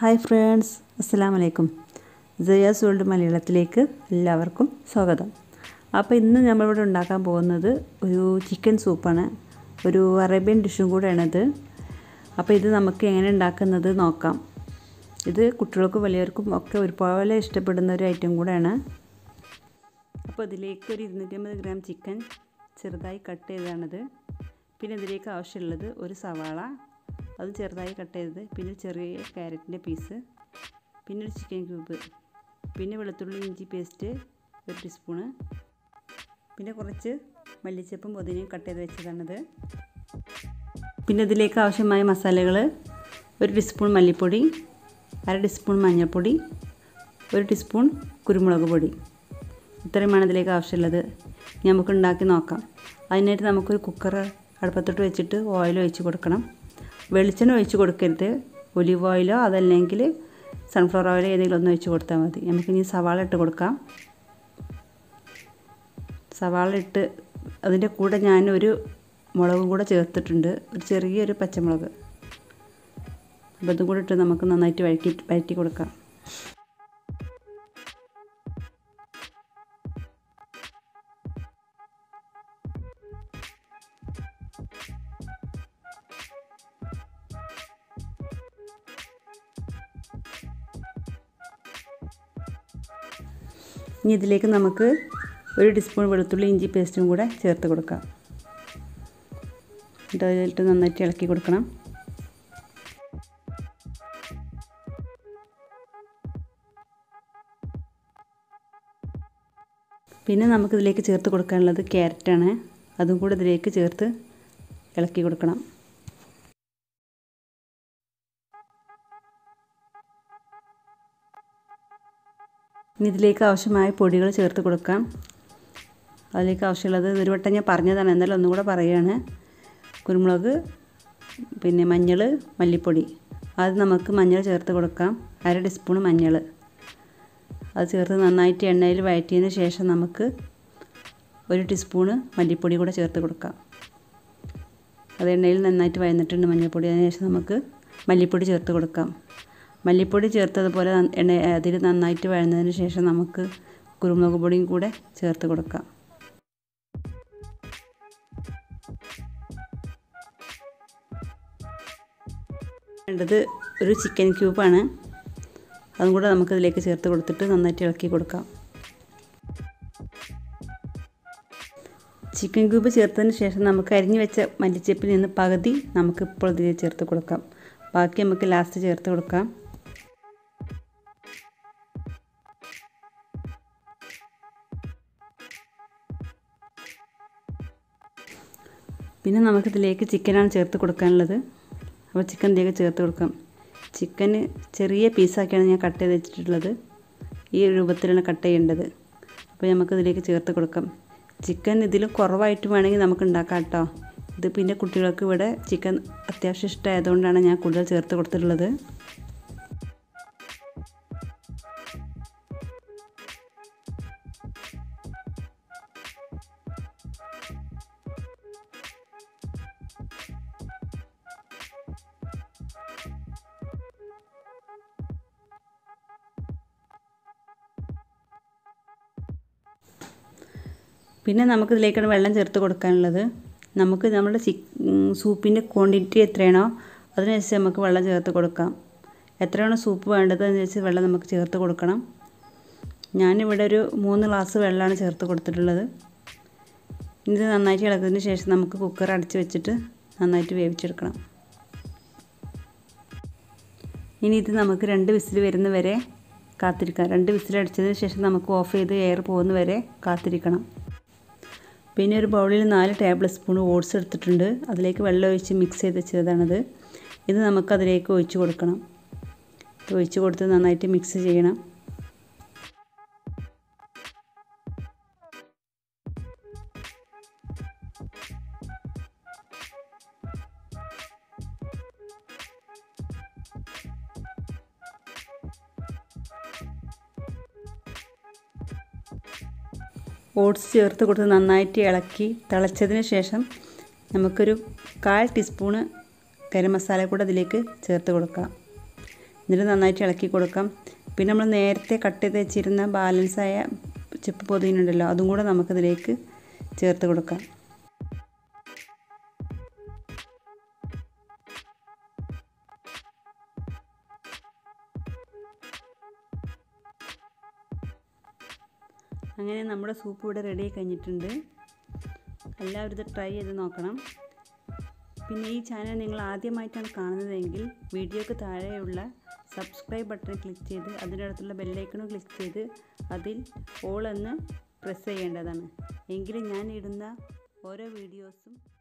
hi friends അസ്സലാമു അലൈക്കും Jaya's world മലയാളത്തിലേക്ക് എല്ലാവർക്കും സ്വാഗതം അപ്പോൾ ഇന്ന് നമ്മളിവിടെ ഉണ്ടാക്കാൻ പോകുന്നത് ഒരു ചിക്കൻ സൂപ്പാണ് ഒരു അറേബ്യൻ ഡിഷും കൂടെയാണിത് അപ്പോൾ ഇത് നമുക്ക് എങ്ങനെ ഉണ്ടാക്കുന്നത് നോക്കാം ഇത് കുട്ടികൾക്കും വലിയവർക്കും ഒക്കെ ഒരുപോലെ ഇഷ്ടപ്പെടുന്ന ഒരു ഐറ്റം കൂടെയാണ് അപ്പോൾ ഇതിലേക്ക് ഒരു ഇരുന്നൂറ്റമ്പത് ഗ്രാം ചിക്കൻ ചെറുതായി കട്ട് ചെയ്തതാണിത് പിന്നെ ഇതിലേക്ക് ആവശ്യമുള്ളത് ഒരു സവാള അത് ചെറുതായി കട്ട് ചെയ്തത് പിന്നെ ചെറിയ ക്യാരറ്റിൻ്റെ പീസ് പിന്നെ ഒരു ചിക്കൻ ക്യൂബ് പിന്നെ വെളുത്തുള്ളി ഇഞ്ചി പേസ്റ്റ് ഒരു ടീസ്പൂണ് പിന്നെ കുറച്ച് മല്ലിച്ചപ്പും പുതിനയും കട്ട് ചെയ്ത് വെച്ചതാണിത് പിന്നെ ഇതിലേക്ക് ആവശ്യമായ മസാലകൾ ഒരു ടീസ്പൂൺ മല്ലിപ്പൊടി അര ടീസ്പൂൺ മഞ്ഞൾപ്പൊടി ഒരു ടീസ്പൂൺ കുരുമുളക് പൊടി ഇത്രയുമാണ് ഇതിലേക്ക് ആവശ്യമുള്ളത് നമുക്ക് ഉണ്ടാക്കി നോക്കാം അതിനായിട്ട് നമുക്കൊരു കുക്കർ അടുപ്പത്തോട്ട് വെച്ചിട്ട് ഓയിൽ ഒഴിച്ച് കൊടുക്കണം വെളിച്ചെണ്ണ ഒഴിച്ച് കൊടുക്കരുത് ഒലിവ് ഓയിലോ അതല്ലെങ്കിൽ സൺഫ്ലവർ ഓയിലോ ഏതെങ്കിലും ഒന്ന് ഒഴിച്ച് കൊടുത്താൽ മതി നമുക്കിനി സവാള ഇട്ട് കൊടുക്കാം സവാള ഇട്ട് അതിൻ്റെ കൂടെ ഞാൻ ഒരു മുളകും കൂടെ ചേർത്തിട്ടുണ്ട് ഒരു ചെറിയൊരു പച്ചമുളക് അപ്പോൾ അതും കൂടെ ഇട്ട് നമുക്ക് നന്നായിട്ട് വഴറ്റി വഴറ്റി കൊടുക്കാം ഇനി ഇതിലേക്ക് നമുക്ക് ഒരു ടീസ്പൂൺ വെളുത്തുള്ളി ഇഞ്ചി പേസ്റ്റും കൂടെ ചേർത്ത് കൊടുക്കാം എന്നിട്ട് അതിലിട്ട് നന്നായിട്ട് ഇളക്കി കൊടുക്കണം പിന്നെ നമുക്കിതിലേക്ക് ചേർത്ത് കൊടുക്കാനുള്ളത് ക്യാരറ്റാണ് അതും കൂടെ ഇതിലേക്ക് ചേർത്ത് ഇളക്കി കൊടുക്കണം ഇനി ഇതിലേക്ക് ആവശ്യമായ പൊടികൾ ചേർത്ത് കൊടുക്കാം അതിലേക്ക് ആവശ്യമുള്ളത് ഒരു വട്ടം ഞാൻ പറഞ്ഞതാണ് എന്നാലും ഒന്നും കൂടെ പറയുകയാണ് കുരുമുളക് പിന്നെ മഞ്ഞൾ മല്ലിപ്പൊടി അത് നമുക്ക് മഞ്ഞൾ ചേർത്ത് കൊടുക്കാം അര ടീസ്പൂൺ മഞ്ഞൾ അത് ചേർത്ത് നന്നായിട്ട് എണ്ണയിൽ വഴറ്റിയതിന് ശേഷം നമുക്ക് ഒരു ടീസ്പൂണ് മല്ലിപ്പൊടി കൂടെ ചേർത്ത് കൊടുക്കാം അത് എണ്ണയിൽ നന്നായിട്ട് വഴന്നിട്ടുണ്ട് മഞ്ഞൾപ്പൊടി അതിന് ശേഷം നമുക്ക് മല്ലിപ്പൊടി ചേർത്ത് കൊടുക്കാം മല്ലിപ്പൊടി ചേർത്തതുപോലെ എണ്ണ അതിൽ നന്നായിട്ട് വഴന്നതിന് ശേഷം നമുക്ക് കുരുമുളക് പൊടിയും കൂടെ ചേർത്ത് കൊടുക്കാം വേണ്ടത് ഒരു ചിക്കൻ ക്യൂബാണ് അതും കൂടെ നമുക്കതിലേക്ക് ചേർത്ത് കൊടുത്തിട്ട് നന്നായിട്ട് ഇളക്കി കൊടുക്കാം ചിക്കൻ ക്യൂബ് ചേർത്തതിന് ശേഷം നമുക്ക് അരിഞ്ഞു വെച്ച മല്ലിച്ചപ്പിൽ നിന്ന് പകുതി നമുക്ക് ഇപ്പോൾ ഇതിൽ ചേർത്ത് കൊടുക്കാം ബാക്കി നമുക്ക് ലാസ്റ്റ് ചേർത്ത് കൊടുക്കാം പിന്നെ നമുക്കിതിലേക്ക് ചിക്കനാണ് ചേർത്ത് കൊടുക്കാനുള്ളത് അപ്പോൾ ചിക്കൻ ഇതിലേക്ക് ചേർത്ത് കൊടുക്കാം ചിക്കന് ചെറിയ പീസാക്കിയാണ് ഞാൻ കട്ട് ചെയ്ത് വെച്ചിട്ടുള്ളത് ഈ രൂപത്തിലാണ് കട്ട് ചെയ്യേണ്ടത് അപ്പോൾ നമുക്കിതിലേക്ക് ചേർത്ത് കൊടുക്കാം ചിക്കൻ ഇതിൽ കുറവായിട്ട് വേണമെങ്കിൽ നമുക്ക് ഉണ്ടാക്കാം കേട്ടോ ഇത് പിന്നെ കുട്ടികൾക്ക് ഇവിടെ ചിക്കൻ അത്യാവശ്യം ഇഷ്ടമായതുകൊണ്ടാണ് ഞാൻ കൂടുതൽ ചേർത്ത് കൊടുത്തിട്ടുള്ളത് പിന്നെ നമുക്കിതിലേക്കാണ് വെള്ളം ചേർത്ത് കൊടുക്കാനുള്ളത് നമുക്ക് നമ്മുടെ ചി സൂപ്പിൻ്റെ ക്വാണ്ടിറ്റി എത്രയാണോ അതിനനുസരിച്ച് നമുക്ക് വെള്ളം ചേർത്ത് കൊടുക്കാം എത്രയാണോ സൂപ്പ് വേണ്ടത് അതിനനുസരിച്ച് വെള്ളം നമുക്ക് ചേർത്ത് കൊടുക്കണം ഞാനിവിടെ ഒരു മൂന്ന് ഗ്ലാസ് വെള്ളമാണ് ചേർത്ത് കൊടുത്തിട്ടുള്ളത് ഇത് നന്നായിട്ട് ഇളക്കുന്നതിന് ശേഷം നമുക്ക് കുക്കർ അടച്ച് വെച്ചിട്ട് നന്നായിട്ട് വേവിച്ചെടുക്കണം ഇനി ഇത് നമുക്ക് രണ്ട് വിസിൽ വരുന്ന വരെ കാത്തിരിക്കാം രണ്ട് വിസിൽ അടിച്ചതിന് ശേഷം നമുക്ക് ഓഫ് ചെയ്ത് എയർ പോകുന്ന വരെ കാത്തിരിക്കണം പിന്നെ ഒരു ബൗളിൽ നാല് ടേബിൾ സ്പൂൺ ഓട്സ് എടുത്തിട്ടുണ്ട് അതിലേക്ക് വെള്ളം ഒഴിച്ച് മിക്സ് ചെയ്ത് വെച്ചതാണിത് ഇത് നമുക്ക് അതിലേക്ക് ഒഴിച്ച് കൊടുക്കണം ഇത് ഒഴിച്ച് കൊടുത്ത് നന്നായിട്ട് മിക്സ് ചെയ്യണം ഓട്സ് ചേർത്ത് കൊടുത്ത് നന്നായിട്ട് ഇളക്കി തിളച്ചതിന് ശേഷം നമുക്കൊരു കാൽ ടീസ്പൂണ് ഗരം മസാല കൂടെ അതിലേക്ക് ചേർത്ത് കൊടുക്കാം എന്നിട്ട് നന്നായിട്ട് ഇളക്കി കൊടുക്കാം പിന്നെ നമ്മൾ നേരത്തെ കട്ട് ചെയ്ത് വെച്ചിരുന്ന ബാലൻസായ ചെപ്പ് പൊതിനുണ്ടല്ലോ അതും കൂടെ നമുക്കിതിലേക്ക് ചേർത്ത് കൊടുക്കാം അങ്ങനെ നമ്മുടെ സൂപ്പ് ഇവിടെ റെഡി ആയി കഴിഞ്ഞിട്ടുണ്ട് എല്ലാവരും ഇത് ട്രൈ ചെയ്ത് നോക്കണം പിന്നെ ഈ ചാനൽ നിങ്ങൾ ആദ്യമായിട്ടാണ് കാണുന്നതെങ്കിൽ വീഡിയോക്ക് താഴെയുള്ള സബ്സ്ക്രൈബ് ബട്ടൺ ക്ലിക്ക് ചെയ്ത് അതിനടുത്തുള്ള ബെല്ലൈക്കണും ക്ലിക്ക് ചെയ്ത് അതിൽ ഓൾ എന്ന് പ്രസ് ചെയ്യേണ്ടതാണ് എങ്കിലും ഞാൻ ഇടുന്ന ഓരോ വീഡിയോസും